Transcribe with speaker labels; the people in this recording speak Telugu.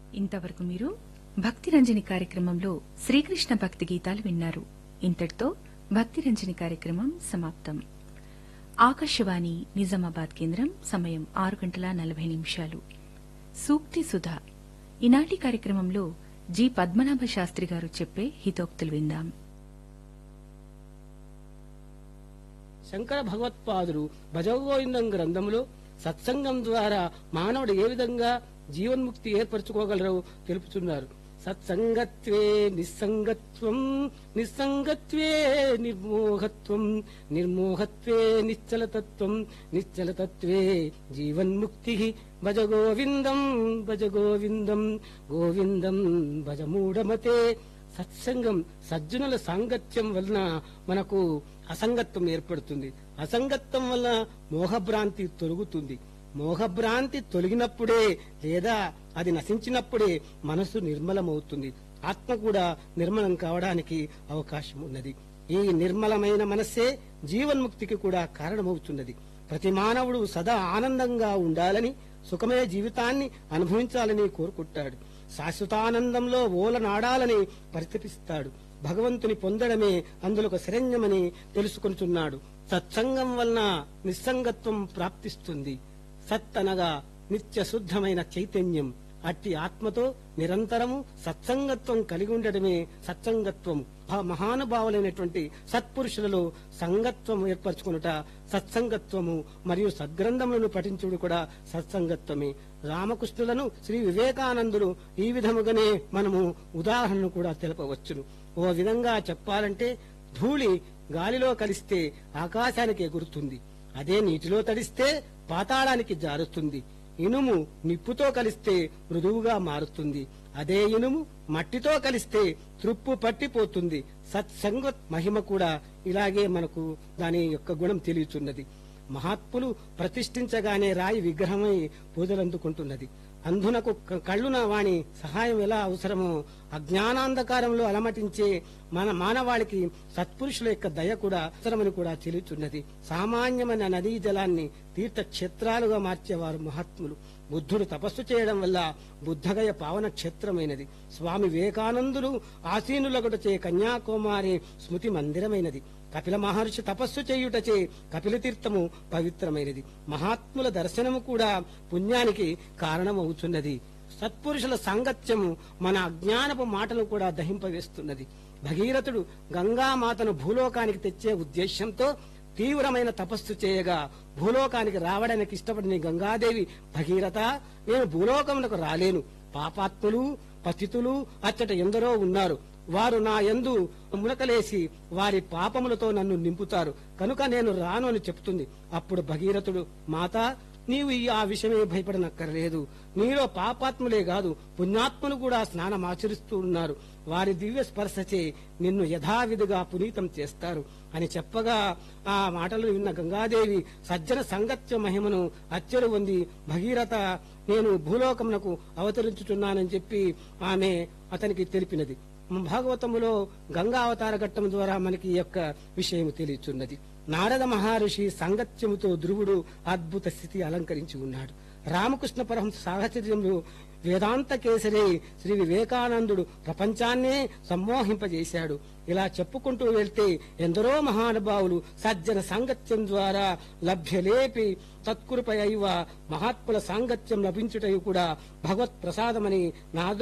Speaker 1: ఇంతవరకు మీరు భక్తి రంజని కార్యక్రమంలో శ్రీకృష్ణ భక్తి గీతాలు విన్నారు ఇంతటితో భక్తి రంజని కార్యక్రమం సమాప్తం ఆకాశవాణి నిజామాబాద్ కేంద్రం సమయం ఆరు గంటల నలభై నిమిషాలు సూక్తి సుధా ఈనాటి కార్యక్రమంలో జి పద్మనాభ శాస్త్రి గారు చెప్పే హితోక్తులు విందాం
Speaker 2: శంకర భగవత్పాదులు భజగోవిందం గ్రంథంలో సత్సంగం ద్వారా మానవుడు ఏ విధంగా జీవన్ముక్తి ఏర్పరచుకోగలరో తెలుపుతున్నారు సత్సంగత్వే నిస్సంగత్వం నిస్సంగత్వే నిర్మోహత్వం నిర్మోహత్వే నిశ్చలతత్వం నిశ్చలతత్వే జీవన్ముక్తి భజ గోవిందం భజ గోవిందం గోవిందం భజ మూఢమతే సత్సంగం సజ్జనుల సాంగత్యం వలన మనకు అసంగత్వం ఏర్పడుతుంది అసంగత్వం వల్ల మోహభ్రాంతి తొలుగుతుంది మోహభ్రాంతి తొలగినప్పుడే లేదా అది నశించినప్పుడే మనసు నిర్మలమవుతుంది ఆత్మ కూడా నిర్మలం కావడానికి అవకాశం ఉన్నది ఈ నిర్మలమైన మనస్సే జీవన్ముక్తికి కూడా కారణమవుతున్నది ప్రతి మానవుడు సదా ఆనందంగా ఉండాలని సుఖమయ జీవితాన్ని అనుభవించాలని కోరుకుంటాడు శాశ్వతానందంలో ఓలనాడాలని పరితపిస్తాడు భగవంతుని పొందడమే అందులో శరణ్యమని తెలుసుకుంటున్నాడు సత్సంగం వలన నిస్సంగత్వం ప్రాప్తిస్తుంది సత్ అనగా నిత్య శుద్ధమైన చైతన్యం అట్టి ఆత్మతో నిరంతరము సత్సంగత్వం కలిగి ఉండడమే సత్సంగత్వము ఆ మహానుభావులైనటువంటి సత్పురుషులలో సంగత్వం ఏర్పరచుకునుట సత్సంగత్వము మరియు సద్గ్రంథములను పఠించుడు కూడా సత్సంగత్వమే రామకృష్ణులను శ్రీ వివేకానందులు ఈ విధముగానే మనము ఉదాహరణను కూడా తెలపవచ్చును ఓ విధంగా చెప్పాలంటే ధూళి గాలిలో కలిస్తే ఆకాశానికి ఎగురుతుంది అదే నీటిలో తడిస్తే పాతాళానికి జారుతుంది ఇనుము నిప్పుతో కలిస్తే మృదువుగా మారుతుంది అదే ఇనుము మట్టితో కలిస్తే త్రుప్పు పట్టిపోతుంది సత్సంగత్ మహిమ కూడా ఇలాగే మనకు దాని యొక్క గుణం తెలియచున్నది మహాత్ములు ప్రతిష్ఠించగానే రాయి విగ్రహమై పూజలందుకుంటున్నది అంధునకు క- కళ్ళున వాణి సహాయం ఎలా అవసరమో అజ్ఞానాంధకారంలో అలమటించే మన మానవాళికి సత్పురుషుల యొక్క దయ కూడా అవసరమని కూడా తెలుచున్నది సామాన్యమైన నదీ జలాన్ని తీర్థక్షేత్రాలుగా మార్చేవారు మహాత్ములు బుద్ధుడు తపస్సు చేయడం వల్ల బుద్ధగయ పావన క్షేత్రమైనది స్వామి వివేకానందులు ఆసీనులగుటచే కన్యాకుమారి స్మృతి మందిరమైనది కపిల మహర్షి తపస్సు చేయుటచే కపిల తీర్థము పవిత్రమైనది మహాత్ముల దర్శనము కూడా పుణ్యానికి కారణమవుతున్నది సత్పురుషుల సాంగత్యము మన అజ్ఞానపు మాటలు కూడా దహింపవేస్తున్నది భగీరథుడు గంగామాతను భూలోకానికి తెచ్చే ఉద్దేశ్యంతో తీవ్రమైన తపస్సు చేయగా భూలోకానికి రావడానికి ఇష్టపడిన గంగాదేవి భగీరథ నేను భూలోకమునకు రాలేను పాపాత్ములు పతితులు అచ్చట ఎందరో ఉన్నారు వారు నా యందు మునకలేసి వారి పాపములతో నన్ను నింపుతారు కనుక నేను రాను అని చెప్తుంది అప్పుడు భగీరథుడు మాతా నీవు ఈ ఆ విషయమే భయపడనక్కర్లేదు నీలో పాపాత్ములే కాదు పుణ్యాత్ములు కూడా స్నానం ఆచరిస్తూ ఉన్నారు వారి దివ్య స్పర్శచే నిన్ను యథావిధిగా పునీతం చేస్తారు అని చెప్పగా ఆ మాటలు విన్న గంగాదేవి సజ్జన సంగత్య మహిమను అచ్చరు పొంది భగీరథ నేను భూలోకమునకు అవతరించుచున్నానని చెప్పి ఆమె అతనికి తెలిపినది భాగవతములో గంగా అవతార ఘట్టం ద్వారా మనకి ఈ యొక్క విషయం తెలియచున్నది నారద మహర్షి సాంగత్యముతో ధ్రువుడు అద్భుత స్థితి అలంకరించి ఉన్నాడు రామకృష్ణ పరహంస సాహచర్యంలో వేదాంత కేసరి శ్రీ వివేకానందుడు ప్రపంచాన్నే సమ్మోహింపజేశాడు ఇలా చెప్పుకుంటూ వెళ్తే ఎందరో మహానుభావులు సజ్జన సాంగత్యం ద్వారా లభ్యలేపి తత్కృపయైవ మహాత్ముల సాంగత్యం లభించుటయు కూడా భగవత్ ప్రసాదమని నాదు